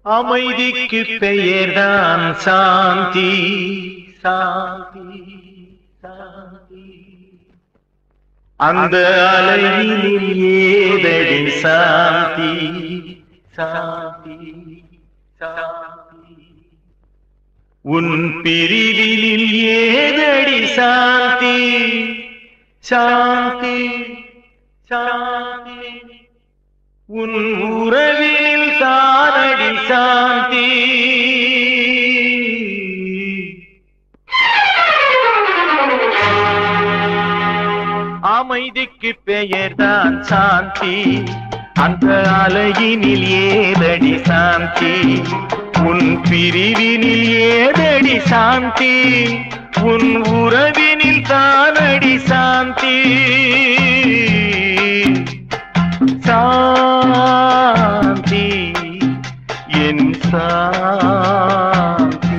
அமைதிக்கு பெயர்தான் சாந்தி சாந்தி சாந்தி அந்த அலையினில் ஏதடி சாந்தி சாந்தி சாந்தி உன் பிரிவினில் ஏதடி சாந்தி சாந்தி சாந்தி உன் உறவினில் தானடி சாந்தி அமைதிக்கு பெயர்தான் சாந்தி அந்த அலையினில் ஏதடி சாந்தி உன் பிரிவினில் ஏதடி சாந்தி உன் உறவினில் தானடி சாந்தி சாந்தி என் சாந்தி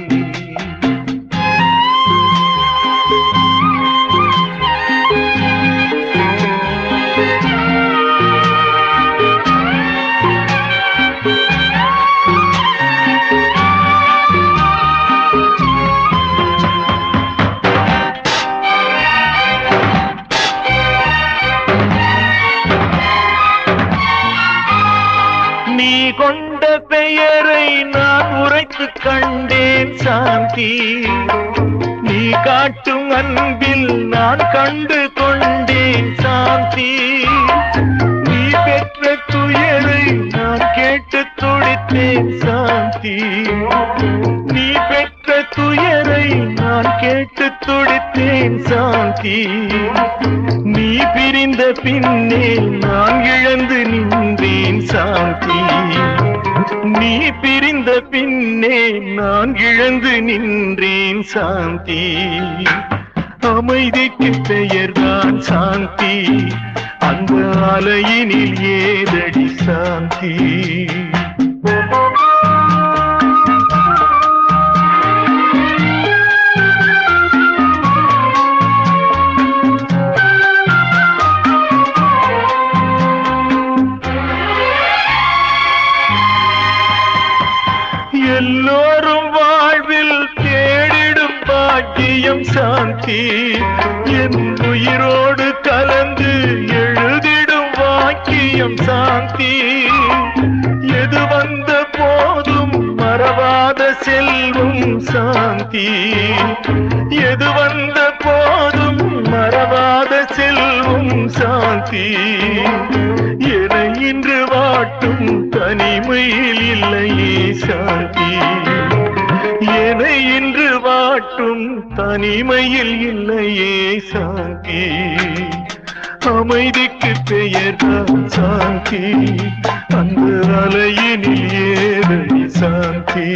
நீ கொண்ட பெயரை நான் உரைத்து கண்டேன் சாந்தி நீ காட்டும் அன்பில் நான் கண்டு கொண்டேன் சாந்தி நீ பெற்ற துயரை நான் கேட்டு துடித்தேன் சாந்தி நீ பெற்ற துயரை நான் கேட்டு துடித்தேன் சாந்தி நீ பிரிந்த பின்னே நான் இழந்து நின்றேன் சாந்தி நீ பிரிந்த பின்னே நான் இழந்து நின்றேன் சாந்தி அமைதிக்கு பெயர்தான் சாந்தி அந்த அலையினில் ஏதடி சாந்தி எல்லோரும் வாழ்வில் தேடிடும் பாக்கியம் சாந்தி என் உயிரோடு கலந்து எழுதிடும் வாக்கியம் சாந்தி எது வந்த போதும் மறவாத செல்வம் சாந்தி எது வந்த போதும் மறவாத செல்வம் சாந்தி என இன்று வாட்டும் தனிமையில் இல்லையே சாந்தி என இன்று வாட்டும் தனிமையில் இல்லையே சாந்தி அமைதிக்கு பெயர்தான் சாந்தி அந்த அலையினில் ஏதடி சாந்தி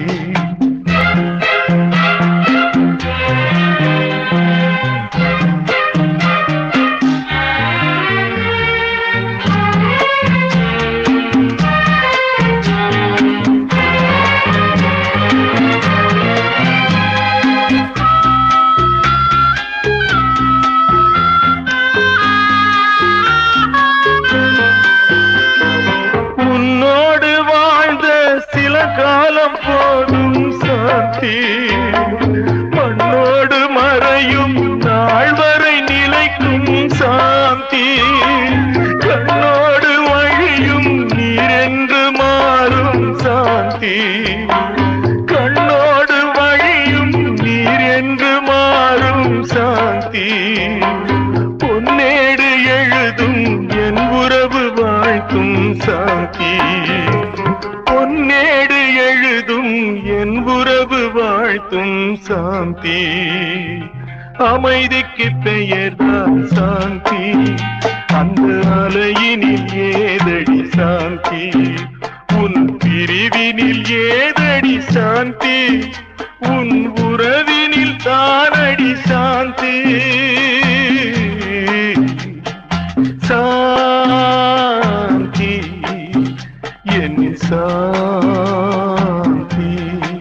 உன்னோடு வாழ்ந்த சில காலம் போதும் சாந்தி மண்ணோடு மறையும் நாள் வரை நிலைக்கும் சாந்தி கண்ணோடு வழியும் நீரென்று மாறும் சாந்தி கண்ணோடு வழியும் நீரென்று மாறும் சாந்தி பொன்னேடு எழுதும் என் உறவு வாழ்த்தும் சாந்தி பொன்னேடு எழுதும் என் உறவு வாழ்த்தும் சாந்தி அமைதிக்கு பெயர்தான் சாந்தி அந்த அலையினில் ஏதடி சாந்தி உன் பிரிவினில் ஏதடி சாந்தி உன் உறவினில் தானடி சாந்தி சாந்தி என் சாந்தி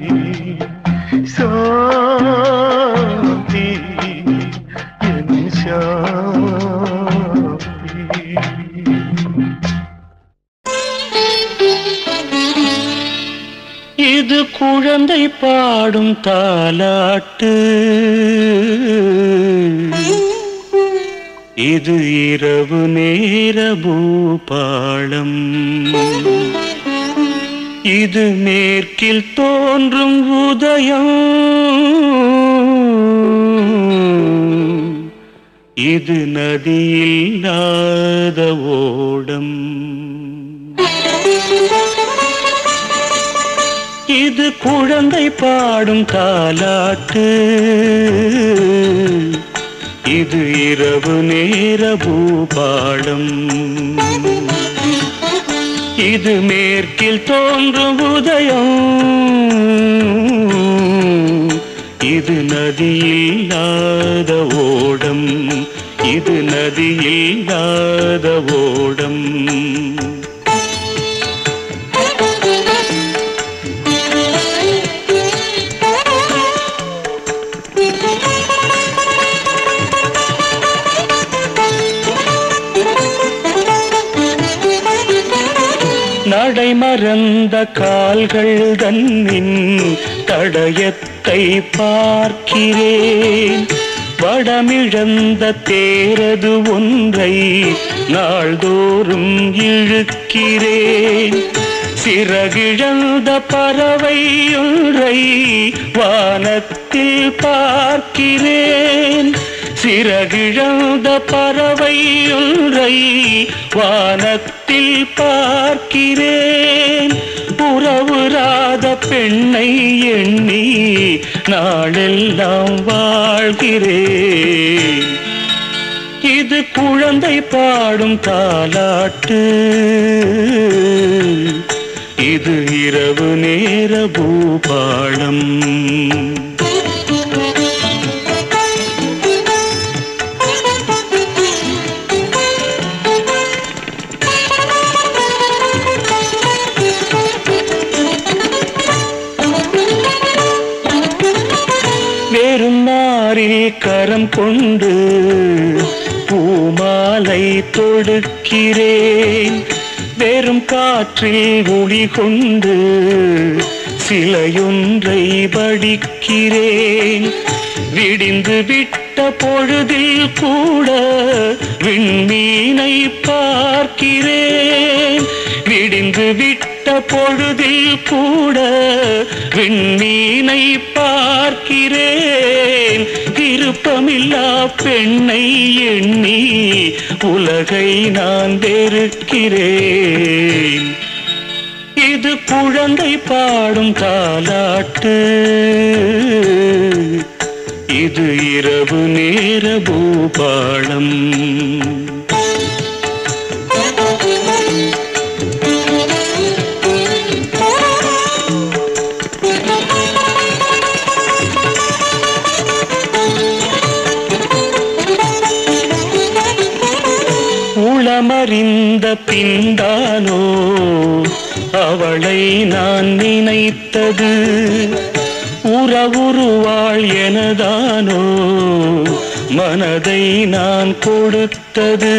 சாந்தி என் சாந்தி இது குழந்தை பாடும் தாலாட்டு இது இரவு நேர பூபாளம் இது மேற்கில் தோன்றும் உதயம் இது நதியில்லாத ஓடம் இது குழந்தை பாடும் தாலாட்டு இது இரவு நேர பூபாடம் இது மேற்கில் தோன்றும் உதயம் இது நதியில்லாத ஓடம் இது நதியில்லாத ஓடம் நடைமறந்த கால்கள் தன்னின் தடயத்தை பார்க்கிறேன் வடமிழந்த தேரது ஒன்றை நாள்தோறும் இழுக்கிறேன் சிறகிழந்த பறவை ஒன்றை வானத்தில் பார்க்கிறேன் சிறகிழந்த பறவை ஒன்றை வானத்தில் பார்க்கிறேன் உறவுராத பெண்ணை எண்ணி நாளெல்லாம் வாழ்கிறேன் இது குழந்தை பாடும் தாலாட்டு இது இரவு நேர பூபாளம் வெறும் மாறில் கரம் கொண்டு பூமாலை தொடுக்கிறேன் வெறும் காற்றில் ஒளி கொண்டு சிலையொன்றை படிக்கிறேன் விடிந்து விட்ட பொழுதில் கூட விண்மீனை பார்க்கிறேன் விடிந்து விட்ட பொழுதில் கூட விண்மீனை பார்க்கிறேன் விருப்பமில்லா பெண்ணை எண்ணி உலகை நான் வெறுக்கிறேன் இது குழந்தை பாடும் தாலாட்டு இது இரவு நேர பூபாளம் உளமறிந்த பின்தானோ அவளை நான் நினைத்தது உறவுருவாள் எனதானோ மனதை நான் கொடுத்தது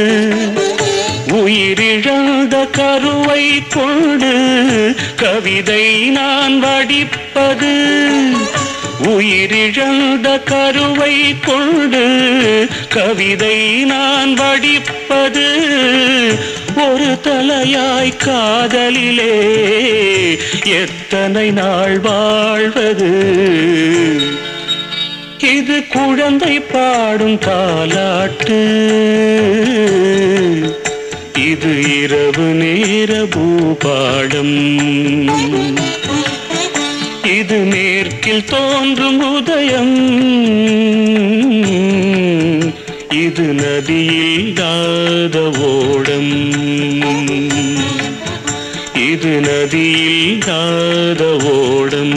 உயிரிழந்த கருவை கொண்டு கவிதை நான் வடிப்பது உயிரிழந்த கருவை கொண்டு கவிதை நான் வடிப்பது ஒரு தலையாய் காதலிலே எத்தனை நாள் வாழ்வது இது குழந்தை பாடும் தாலாட்டு இது இரவு நேர பூபாடம் இது மேற்கில் தோன்றும் உதயம் இது நதியில்லாத ஓடம் இது நதியில்லாத ஓடம்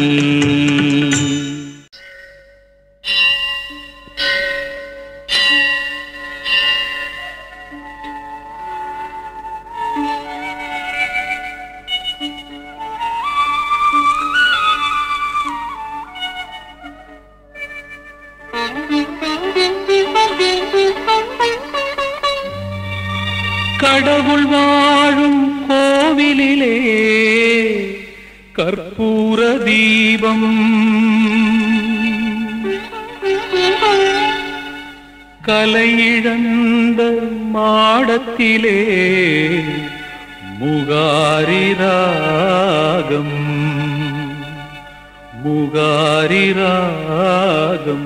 கடவுள் வாழும் கோவிலிலே கற்பூர தீபம் கலையிழந்த மாடத்திலே முகாரி ராகம் முகாரி ராகம்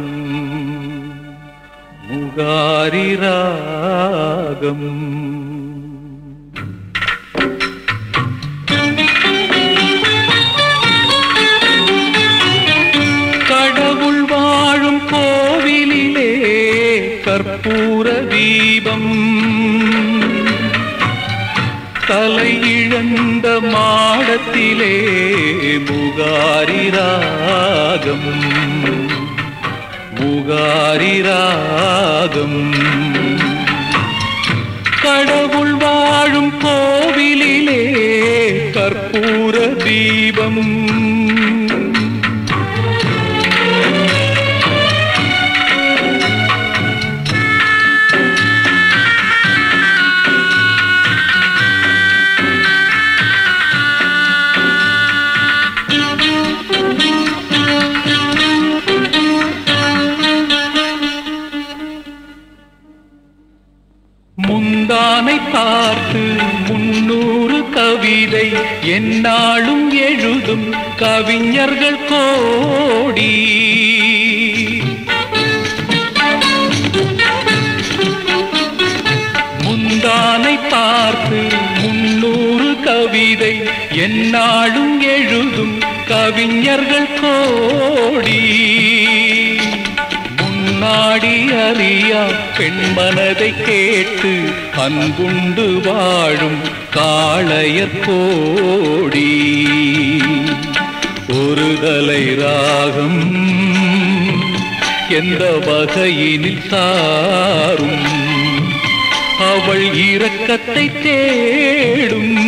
முகாரி ராகம் கடவுள் வாழும் கோவிலிலே கற்பூர தீபம் தலை இழந்த மாடத்திலே முகாரி ராகம் முகாரி ராகம் கடவுள் வாழும் கோவிலிலே கற்பூர தீபம் முந்தானை பார்த்து முன்னூறு கவிதை எந்நாளும் எழுதும் கவிஞர்கள் கோடி முந்தானை பார்த்து முன்னூறு கவிதை எந்நாளும் எழுதும் கவிஞர்கள் கோடி முன்னாடி அறியா பெண் மனதை கேட்டு அன்புண்டு வாழும் காளையர் கோடி ஒரு தலை ராகம் எந்த வகையினில் சாரும் அவள் இரக்கத்தை தேடும்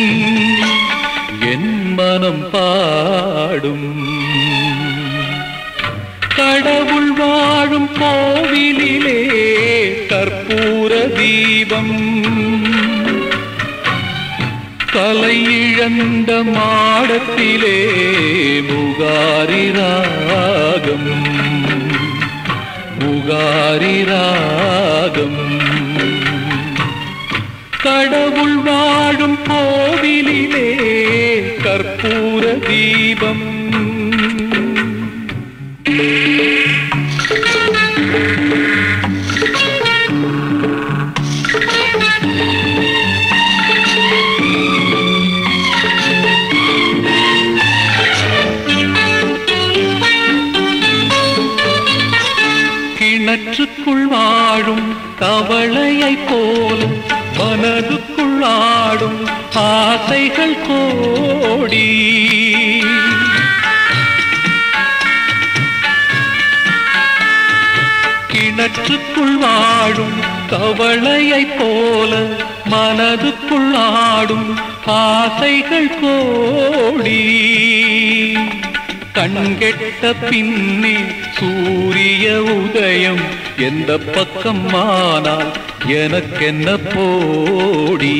என் மனம் பாடும் கடவுள் வாழும் கோவிலிலே கற்பூர தீபம் கலை இழந்த மாடத்திலே முகாரி ராகம் முகாரி ராகம் கடவுள் வாழும் கோவிலிலே கற்பூர தீபம் கிணற்றுக்குள் வாழும் தவளையைப் போலும் மனதுக்குள் ஆடும் ஆசைகள் கோடி கிணற்றுக்குள் வாழும் தவளையைப் போல மனதுக்குள் ஆடும் ஆசைகள் கோடி கண்கெட்ட பின்னே சூரிய உதயம் எந்த பக்கம் ஆனால் எனக்கென்ன போடி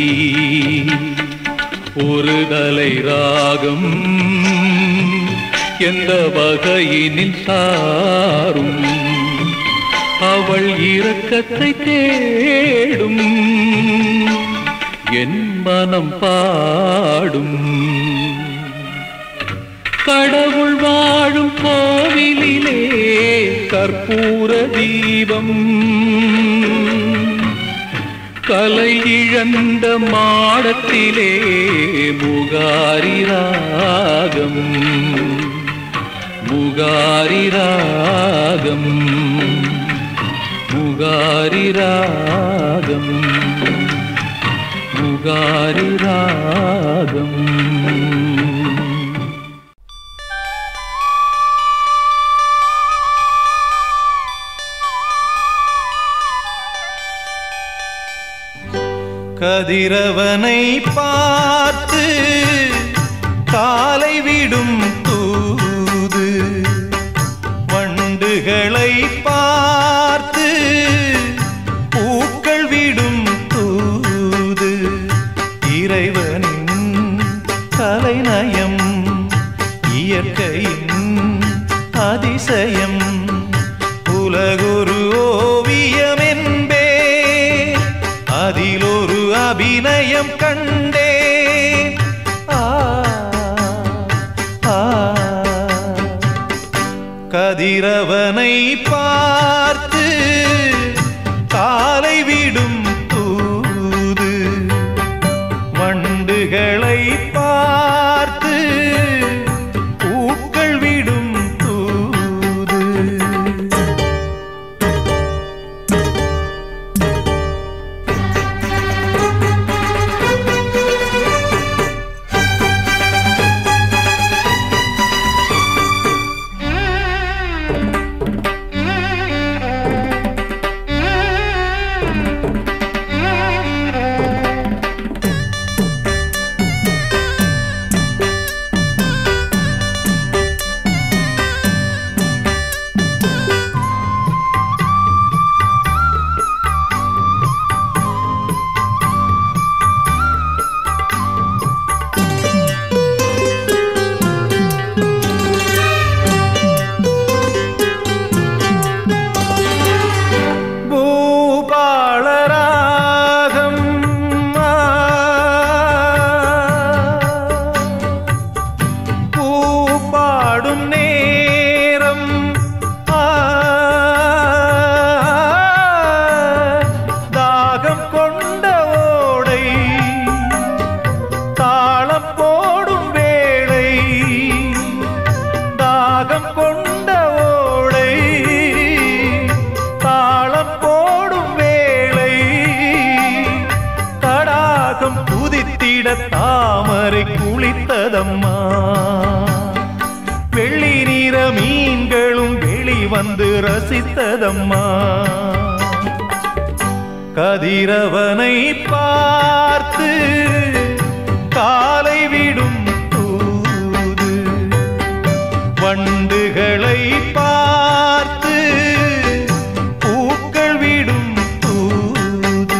ஒரு தலை ராகம் எந்த வகையினில் சாரும் அவள் இரக்கத்தை தேடும் என் மனம் பாடும் கடவுள் வாழும் கோவிலிலே கற்பூர தீபம் கலை இழந்த மாடத்திலே முகாரி ராகம் முகாரி ராகம் முகாரி ராகம் முகாரி ராகம் கதிரவனை பார்த்து காலை விடும் தூது வண்டுகளை பார்த்து பூக்கள் விடும் தூது இறைவனின் கலைநயம் அதிசயம் உலகொரு ஓவியம் என்பே அதில் ஒரு அபிநயம் கண்டே ஆ ஆ கதிரவனை பார்த்து காலை விடும் தூது வண்டுகளை பார்த்து பூக்கள் விடும் தூது பூபாளராகம் ஆ. பூப்பாடும் நேரம் ஆ. தாகம் கொண்ட ஓடை தாளம் போடும் வேளை தாகம் கொண்ட ஓடை தாளம் போடும் வேளை தடாகம் குதித்திட தாமரை குளித்ததம்மா வெள்ளி நீர மீன்களும் வெளிவந்து ரசித்ததம்மா கதிரவனை பார்த்து காலை விடும் தூது வண்டுகளை பார்த்து பூக்கள் விடும் தூது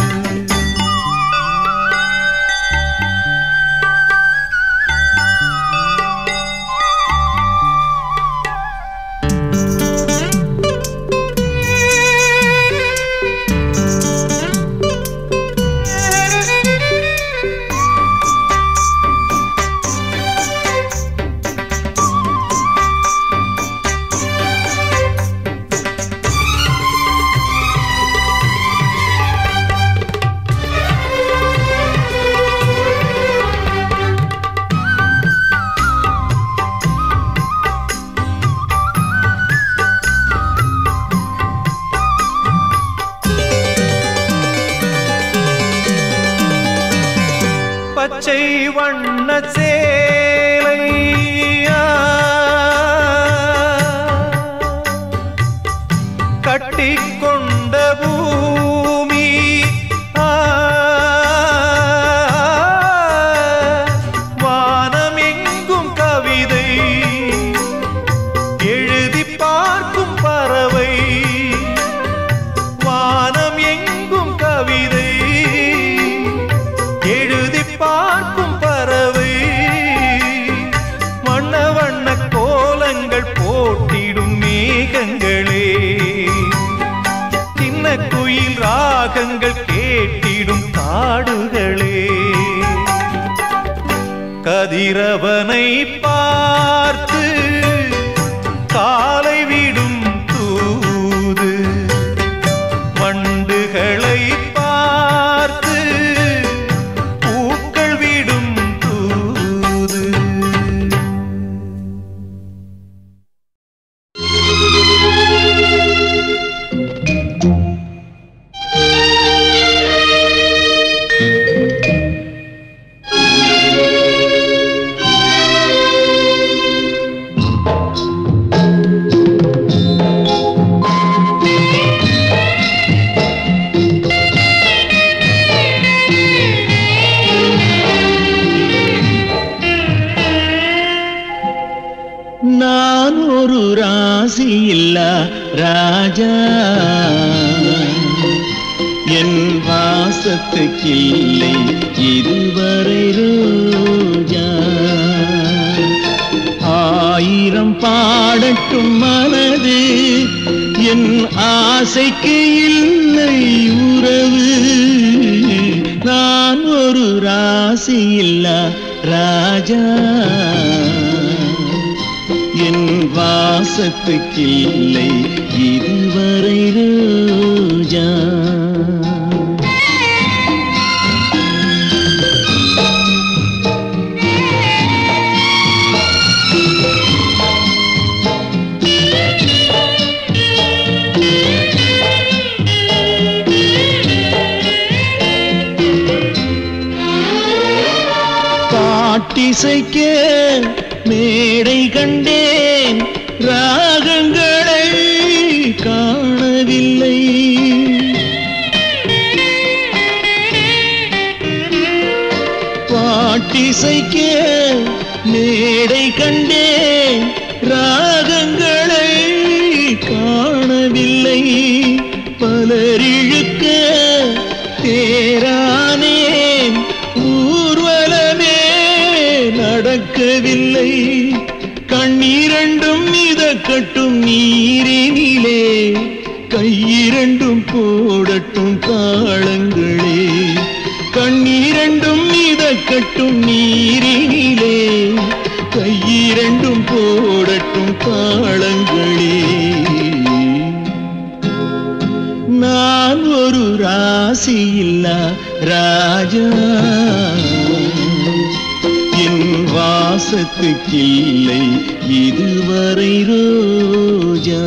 பச்சை வண்ண சேலை கட்டிக்கொண்ட பூமி ஆ, வானம் எங்கும் கவிதை எழுதி பார்க்கும் பறவை வானம் எங்கும் கவிதை எழுதி பார்க்கும் பறவை வண்ண வண்ண கோலங்கள் போட்டிடும் மேகங்களே சின்ன குயில் ராகங்கள் கேட்டிடும் காடுகளே கதிரவனை பார்த்து காலை விடும் தூது வண்டுகளை பார்த்து பூக்கள் விடும் தூது நான் ஒரு ராசியில்ல ராஜா என் வாசத்துக்கில்லை இதுவரை ரோஜா ஆயிரம் பாடட்டும் என் ஆசைக்கு இல்லை உறவு நான் ஒரு ராசி இல்லா ராஜா என் வாசத்துக்கில்லை இதுவரை ரோஜா பாட்டிசைக்க மேடை கண்டேன் ராகங்களை காணவில்லை பாட்டிசைக்க மேடை கண்டேன் ராகங்களை காணவில்லை பலரிழுக்க தேரானேன் ஊர்வலமே நடக்கவில்லை கண்ணீரண்டும் மிதக்கட்டும் நீரினிலே கையிரண்டும் போடட்டும் தாளங்களே கண்ணீரண்டும் மிதக்கட்டும் நீரினிலே கையிரண்டும் போடட்டும் தாளங்களே நான் ஒரு ராசி இல்லா ராஜா என் வாசத்துக்கில்லை இதுவரை ரோஜா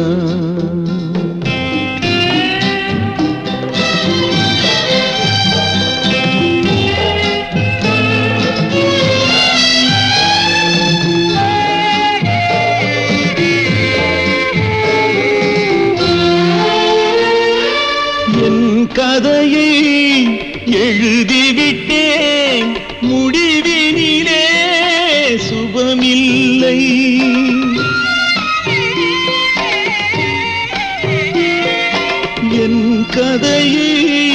என் கதையை எழுதிவிட்டேன் முடிவினிலே சுபமில்லை என் கதையை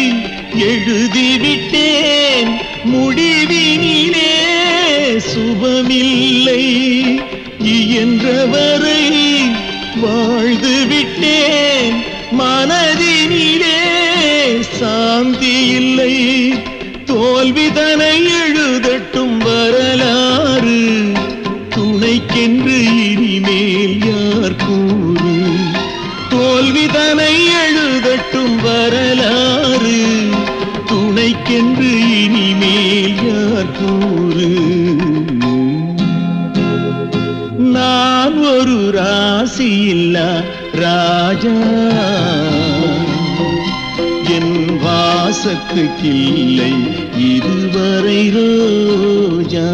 எழுதிவிட்டேன் முடிவினிலே சுபமில்லை இயன்றவரை வாழ்ந்து விட்டேன் மனதினிலே சாந்தி இல்லை தோல்விதனை எழுதட்டும் வரலாறு துணைக்கென்று இனிமேல் யார் கூறு தோல்விதனை எழுதட்டும் வரலாறு துணைக்கென்று இனிமேல் யார் கூறு நான் ஒரு ராசி இல்லா ராஜா என் வாசத்துக்கில்லை இதுவரை ரோஜா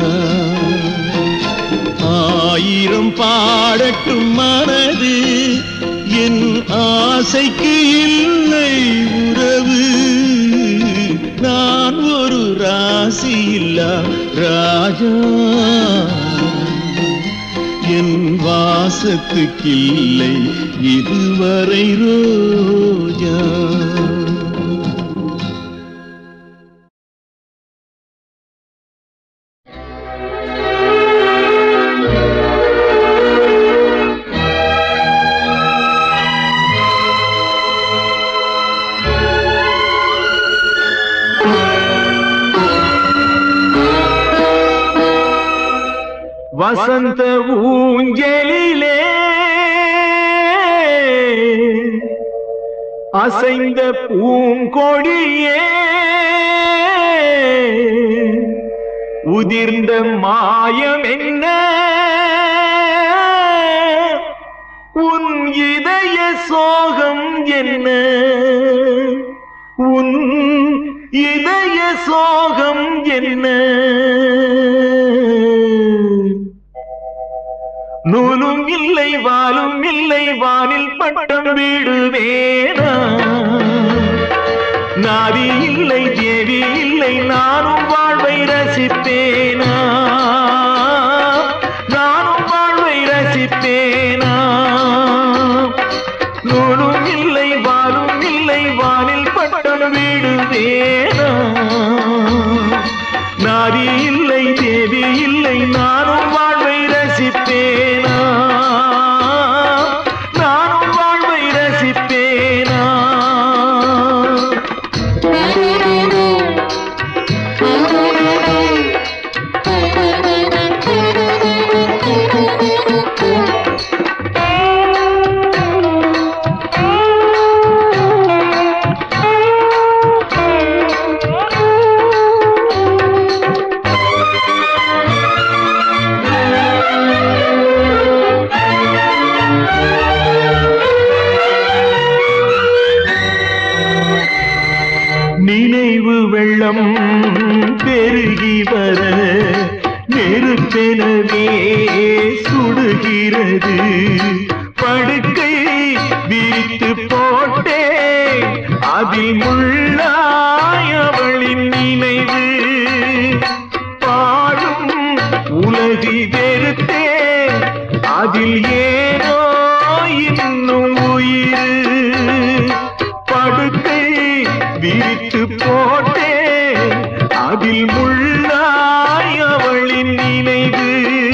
ஆயிரம் பாடட்டும் மனது என் ஆசைக்கு இல்லை உறவு நான் ஒரு ராசி இல்லா ராஜா என் வாசத்துக்கில்லை இதுவரை ரோஜா வசந்த ஊஞ்சலிலே அசைந்த பூங்கொடியே உதிர்ந்த மாயம் என்ன உன் இதய சோகம் என்ன உன் இதய சோகம் என்ன நூலும் இல்லை வாலும் இல்லை வானில் பட்டம் வீடுவேனா நாதி இல்லை தேவி இல்லை நானும் வாழ்வை ரசிப்பேனா நானும் வாழ்வை ரசிப்பேனா நூலும் இல்லை வாலும் இல்லை வானில் பட்டம் வீடுவேனா நாதி இல்லை தேவி இல்லை நானும் வாழ்வை ரசிப்பேனா நானும் வாழ்வை ரசிப்பேனா சுடுகிறது படுக்கை விரித்து போட்டே அதில் முள்ளாய் அவளின் நினைவு பாடும் உலகி வெறுத்தே அதில் ஏனோ இன்னும் உயிர் படுக்கை விரித்து போட்டே அதில் முள்ளாய் அவளின் நினைவு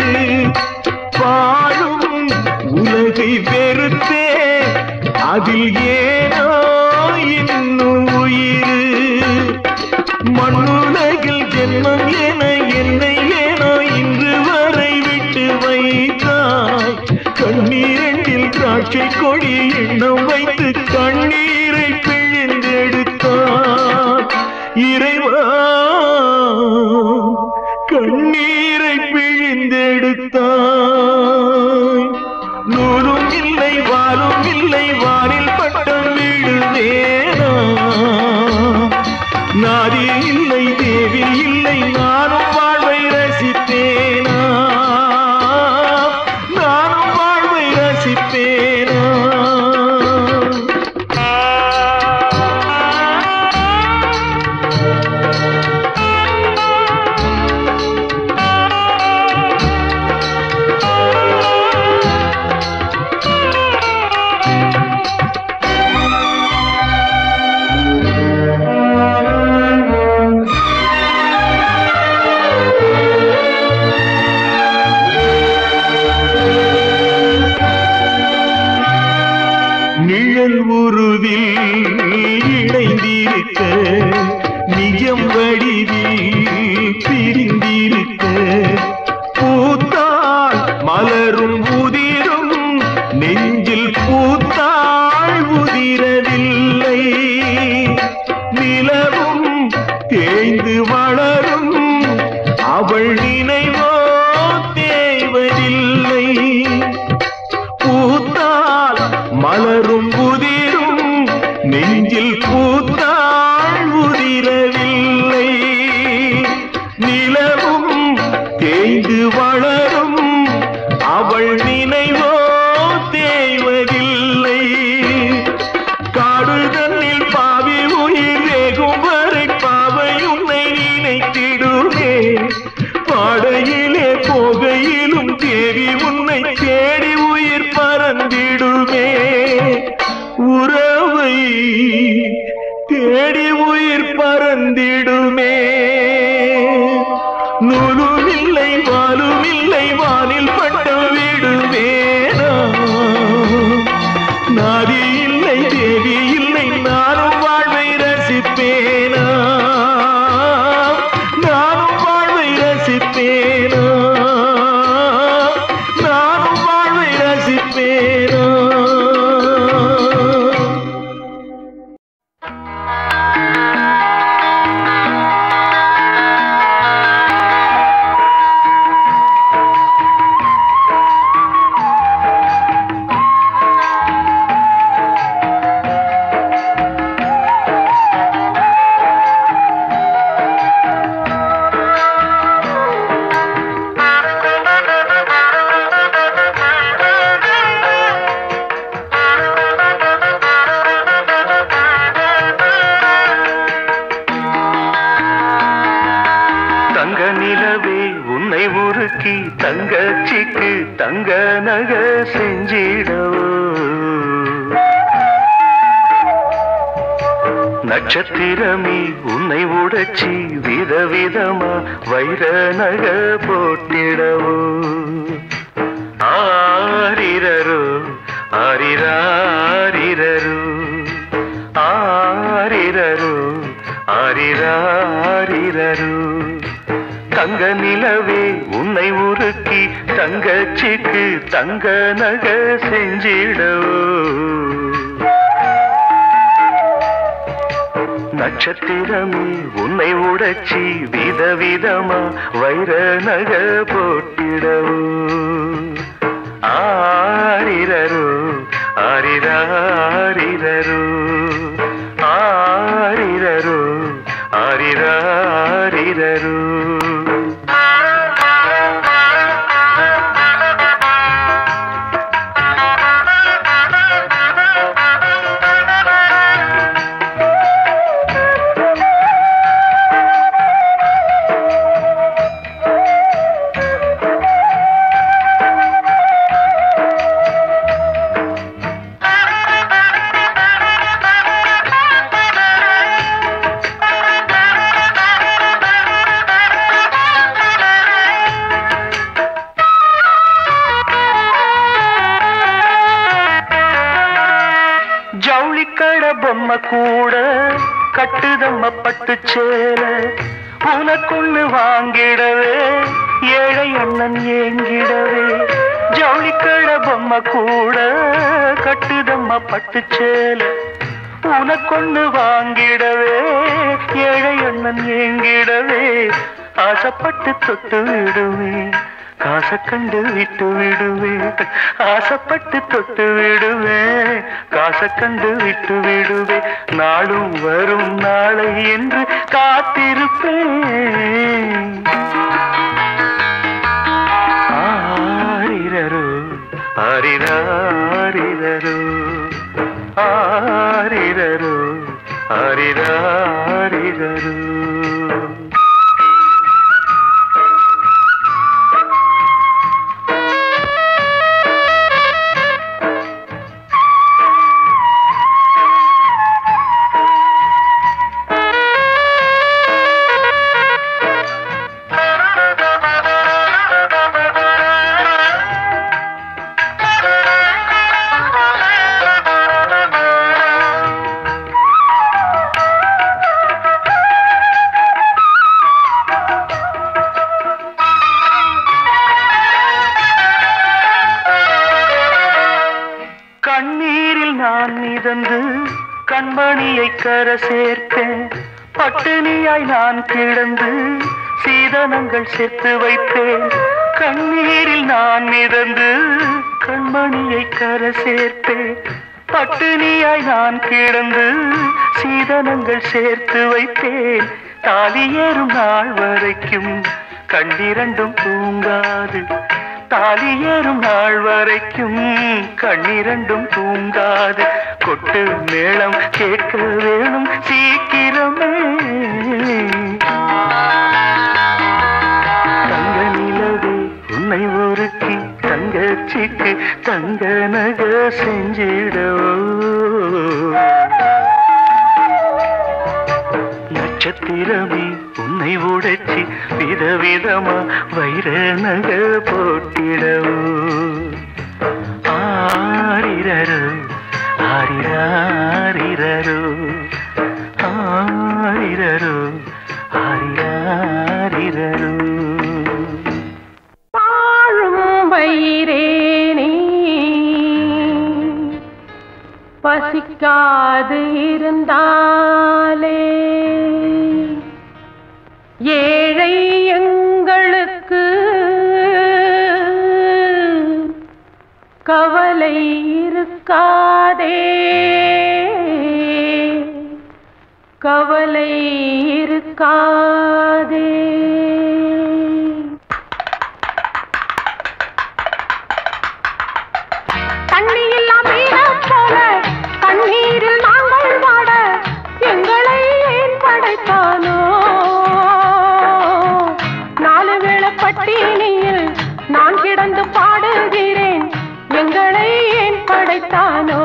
பாடும் உலகை வெறுத்தே அதில் ஏனோ இன்னும் உயிர் மண்ணுலகில் ஜென்மம் என என்னை ஏனோ இன்று வரை விட்டு வைத்தாய் கண்ணீரண்டில் திராட்சை கொடி எண்ணம் வைத்து கண்ணீரை பிழிந்தெடுத்தார் இறைவா கண்ணீரை பிழிந்தெடுத்தாய் நூலும் இல்லை வாலும் இல்லை வானில் பட்டம் விடுவேனா நாதி இல்லை தேவி இல்லை நானும் வாழ்வை ரசித்தேனா நானும் வாழ்வை ரசித்தேனா நிழல் உருவில் இணைந்திருக்க நிஜம் வடிவில் பிரிந்திருக்க பூத்தாள் மலரும் உதிரும் நெஞ்சில் பூத்தாள் உதிரவில்லை நிலவும் தேய்ந்து வளரும் அவள் நினைவோ தேவதில்லை பூத்தால் மலரும் உதிரும் நெஞ்சில் பூத்தாள் உதிரவில்லை நிலவும் தேய்ந்து வளரும் அவள் நினைவோ தேய்வதில்லை காடு தன்னில் பாவி உயிர் வேகும் வரை பாவை உன்னை நினைத்திடுமே பாடையிலே போகையிலும் தேவி உன்னை தேடி உயிர் பறந்திடுமே உறவை தேடி உயிர் பறந்திடுமே நூலும் இல்லை வாலும் இல்லை வானில் பட்டம் விடுவேனா நாதி இல்லை தேவி இல்லை நானும் வாழ்வை ரசிப்பேனா நானும் வாழ்வை ரசிப்பேனா நானும் வாழ்வை ரசிப்பேனா தங்க நிலவே உன்னை உருக்கி தங்கச்சிக்கு தங்க நக செஞ்சிடவோ நட்சத்திரமே உன்னை உடைச்சி விதவிதமா வைர நக போட்டிடவோ ஆரிரரு ஆரிராரிரரு ஆரிரரு ஆரிராரிரரு தங்க நிலவே உன்னை உருக்கி தங்கச்சிக்கு தங்க நக செஞ்சிடவோ நட்சத்திரமே உன்னை உடைச்சி விதவிதமா வைர நக போட்டிடவோ ஆரிரரு ஆரிராரிரரு ஆரிரரு ஆரிராரிரரு பட்டு சேல உனக்குன்னு வாங்கிடவே ஏழை அண்ணன் ஏங்கிடவே ஜவுளிக்கட பொம்மை கூட கட்டுதம்மா பட்டு சேல உனக்கொன்னு வாங்கிடவே ஏழை அண்ணன் ஏங்கிடவே ஆசைப்பட்டு தொட்டு விடுவேன் காசை கண்டு விட்டு விடுவேன் ஆசைப்பட்டு தொட்டு விடுவேன் காசை கண்டு விட்டு விடுவேன் நாளும் வரும் நாளை என்று காத்திருப்பேன் ஆரிரரு ஆரிராரிரரு ஆரிரரு ஆரிராரிரரு கண்ணீரில் நான் மிதந்து கண்மணியை கர சேர்த்தேன் பட்டினியாய் நான் கிடந்து சீதனங்கள் சேர்த்து வைத்தேன் கண்ணீரில் நான் மிதந்து கண்மணியை கர சேர்த்தேன் பட்டினியாய் நான் கிடந்து சீதனங்கள் சேர்த்து வைத்தேன் தாலி ஏறும் நாள் வரைக்கும் கண்ணிரண்டும் தூங்காது தாலி ஏறும் நாள் வரைக்கும் கண்ணிரண்டும் தூங்காது கொட்டு மேளம் கேட்க வேணும் சீக்கிரமே தங்க நிலவே உன்னை ஒருக்கி தங்கச்சிக்கு தங்க நக செஞ்சிடவோ நட்சத்திரமே உன்னை உடைச்சி விதவிதமா வைர நக போட்டிடவோ ஆரிரரு ஆரிராரிரரு ஆரிரரு ஆரிராரிரரு வாழும் வயிறேனே பசிக்காது இருந்தாலே ஏழை எங்களுக்கு கவலை இருக்காதே கவலை இருக்காதே தண்ணி இல்லா மீனம் போல தண்ணீரில் நாங்கள் வாட எங்களை ஏன் படைத்தானோ நாலு வேளை பட்டினியில் நான் கிடந்து பாடுகிறேன் எங்களை ஏன் படைத்தானோ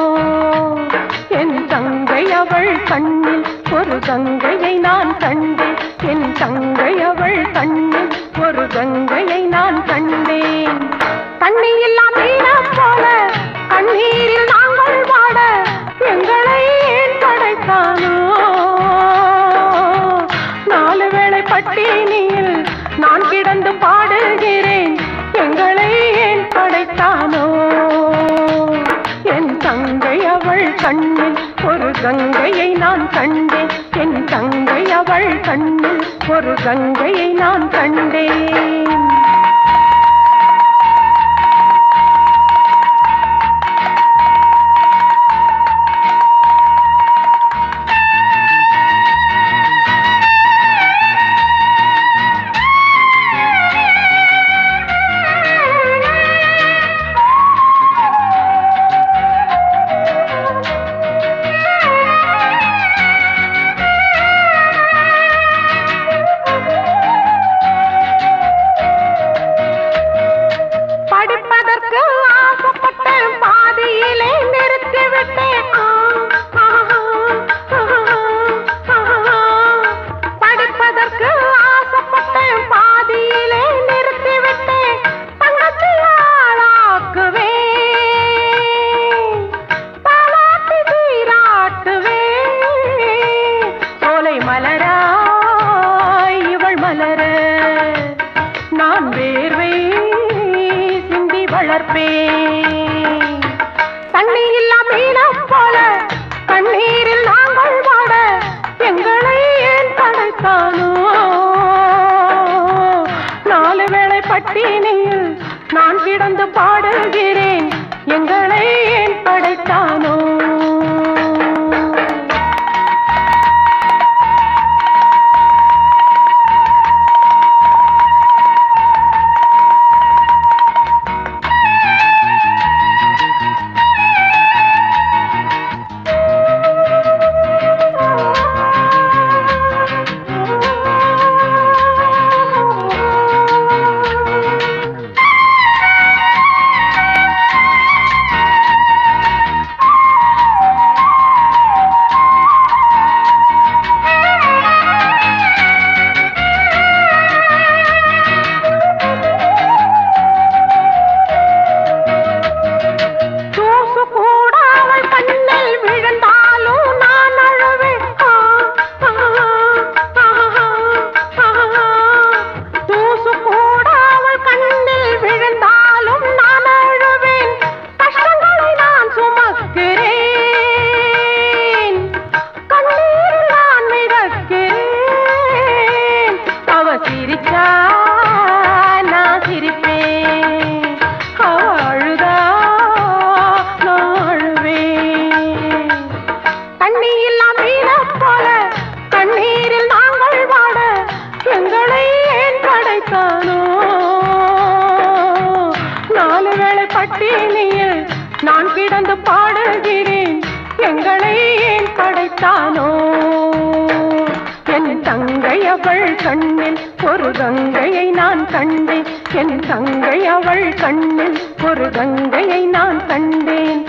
என் தங்கை அவள் கண்ணில் ஒரு கங்கையை நான் கண்டேன் என் தங்கை அவள் கண்ணில் ஒரு கங்கையை நான் கண்டேன் தண்ணி இல்லா மீனம் போல கண்ணீரில் நாங்கள் வாட எங்களை ஏன் படைத்தானோ நாலு வேளை பட்டினியில் நான் கிடந்து பாடுகிறேன் எங்களை ஏன் படைத்தானோ என் தங்கை அவள் கண்ணில் ஒரு கங்கையை நான் கண்டேன் என் தங்கை அவள் கண்ணில் ஒரு கங்கையை நான் கண்டேன் வளர்ப்பேன் தண்ணி இல்லா மீனம் போல தண்ணீரில் நாங்கள் வாட எங்களை ஏன் படைத்தானோ நாலு வேளை பட்டினியில் நான் கிடந்து பாடுகிறேன் எங்களை ஏன் படைத்தானோ தூசு கூட அவள் கண்ணில் விழுந்தாலும் நான் அழுவேன் ஆ, ஆ, ஆ, ஆ, ஆ. தூசு கூட அவள் கண்ணில் விழுந்தாலும் நான் அழுவேன் கஷ்டங்களை நான் சுமக்கிறேன் கண்ணீரில் நான் மிதக்கிறேன் அவ சிரிச்சா நான் சிரிப்பேன் அவ அழுதா நான் அழுவேன் தண்ணி இல்லா மீன போல தண்ணீரில் நாங்கள் வாட எங்களை ஏன் படைத்தானோ நாலு வேளை பட்டினியில் நான் கிடந்து பாடுகிறேன் எங்களை ஏன் படைத்தானோ என் தங்கை அவள் கண்ணில் ஒரு கங்கையை நான் கண்டேன் என் தங்கை அவள் கண்ணில் ஒரு கங்கையை நான் கண்டேன்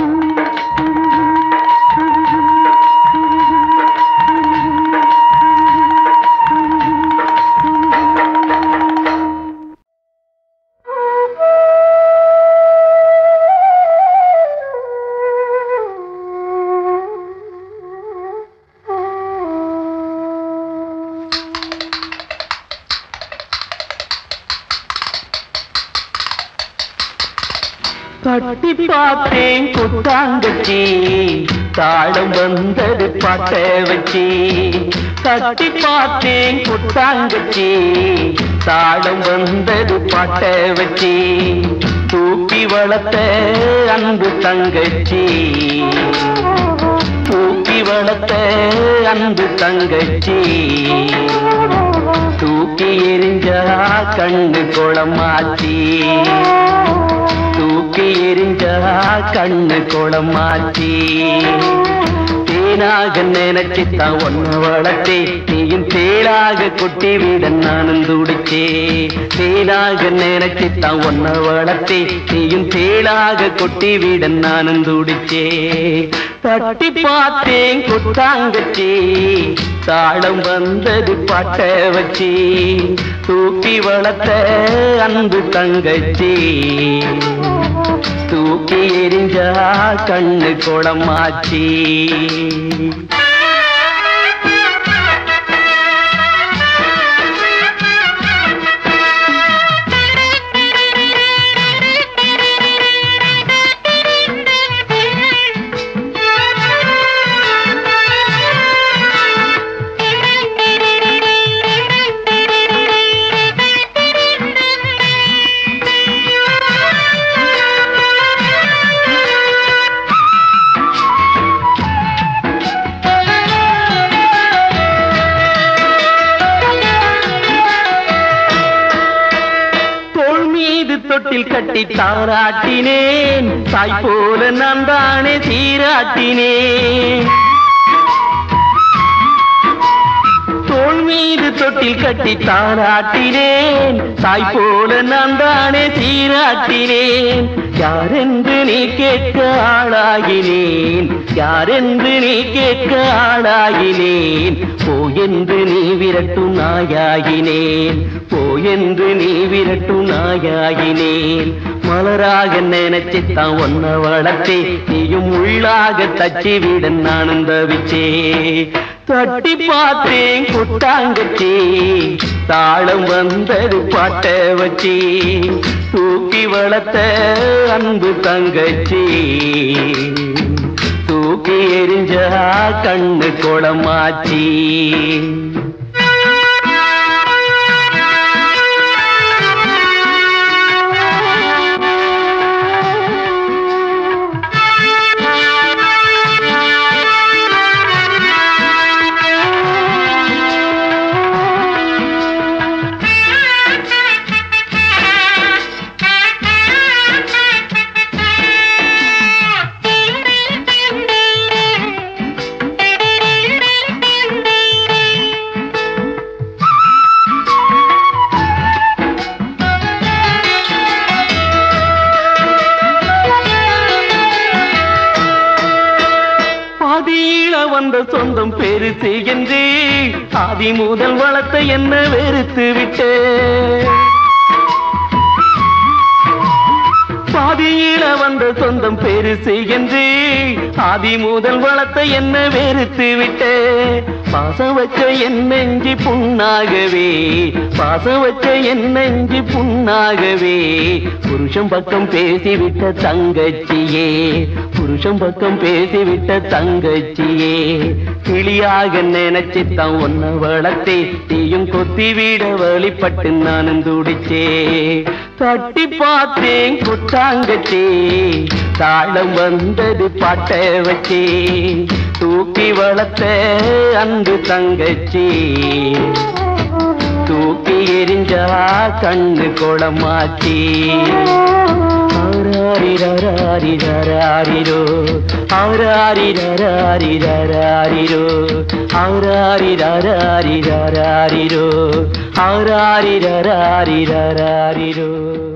தட்டி பார்த்தேன் குத்தாங்கச்சி தாளம் வந்தது பாட்ட வச்சி தட்டி பார்த்தேன் குத்தாங்கச்சி தாளம் வந்தது பாட்ட வச்சி தூக்கி வளர்த்த அன்பு தங்கச்சி தூக்கி வளர்த்த அன்பு தங்கச்சி தூக்கி எரிஞ்சா கண்ணு குளமாச்சி தூக்கி எரிஞ்சா கண்ணு குளமாச்சி தேனாக நினைச்சுத்தான் ஒன்னு வளர்த்தே நீயும் தேளாக கொட்டி விட நானும் துடிச்சே தேனாக நினைச்சுத்தான் ஒன்ன வளர்த்தே நீயும் தேளாக கொட்டி விட நானும் துடிச்சே தட்டி பார்த்தேன் கொட்டாங்கச்சி தாளம் வந்தது பாட்ட வச்சி தூக்கி வளர்த்த அன்பு தங்கச்சி தூக்கி எரிஞ்சா கண்ணு குளமாச்சி தோள் மீது தொட்டில் கட்டி தாராட்டினேன் தாய் போல நான் தானே சீராட்டினேன் தோள் மீது தொட்டில் கட்டி தாராட்டினேன் தாய் போல நான் தானே சீராட்டினேன் யாரென்று நீ கேட்க ஆளாகினேன் யாரென்று நீ கேட்க ஆளாகினேன் போ என்று நீ விரட்டும் நாயாகினேன் போ என்று நீ விரட்டும் நாயாகினேன் மலராக நினைச்சுத்தான் ஒன்ன வளர்த்தே நீயும் உள்ளாக தச்சி விட நானும் தவிச்சே தட்டி பார்த்தேன் குட்டாங்கச்சி தாளம் வந்தது பாட்ட வச்சி தூக்கி வளர்த்த அன்பு தங்கச்சி தூக்கி எரிஞ்சா கண்ணு குளமாச்சி பாதியில வந்த சொந்தம் பெருசு என்று ஆதி முதல் வளர்த்த என்ன வெறுத்து விட்டே பாதியில வந்த சொந்தம் பெருசு என்று ஆதி முதல் வளர்த்த என்ன வெறுத்து விட்டே பாசம் வச்ச என் நெஞ்சு புண்ணாகவே பாசம் வச்ச என் நெஞ்சு புண்ணாகவே புருஷன் பக்கம் பேசிவிட்ட தங்கச்சியே புருஷன் பக்கம் பேசிவிட்ட தங்கச்சியே கிளியாக நினைச்சுத்தான் ஒன்ன வளர்த்தே தீயும் கொத்தி விட வழிபட்டு நானும் துடிச்சே தட்டி பார்த்தேன் குட்டாங்கச்சி தாளம் வந்தது பாட்ட வச்சே தூக்கி வளர்த்த அன்பு தங்கச்சி தூக்கி எரிஞ்சா கண்ணு குளமாச்சி ஆராரிரராரிரராரிரோ ஆராரிரராரிரராரிரோ ஆராரிரராரிரராரிரோ ஆராரிரராரிரராரிரோ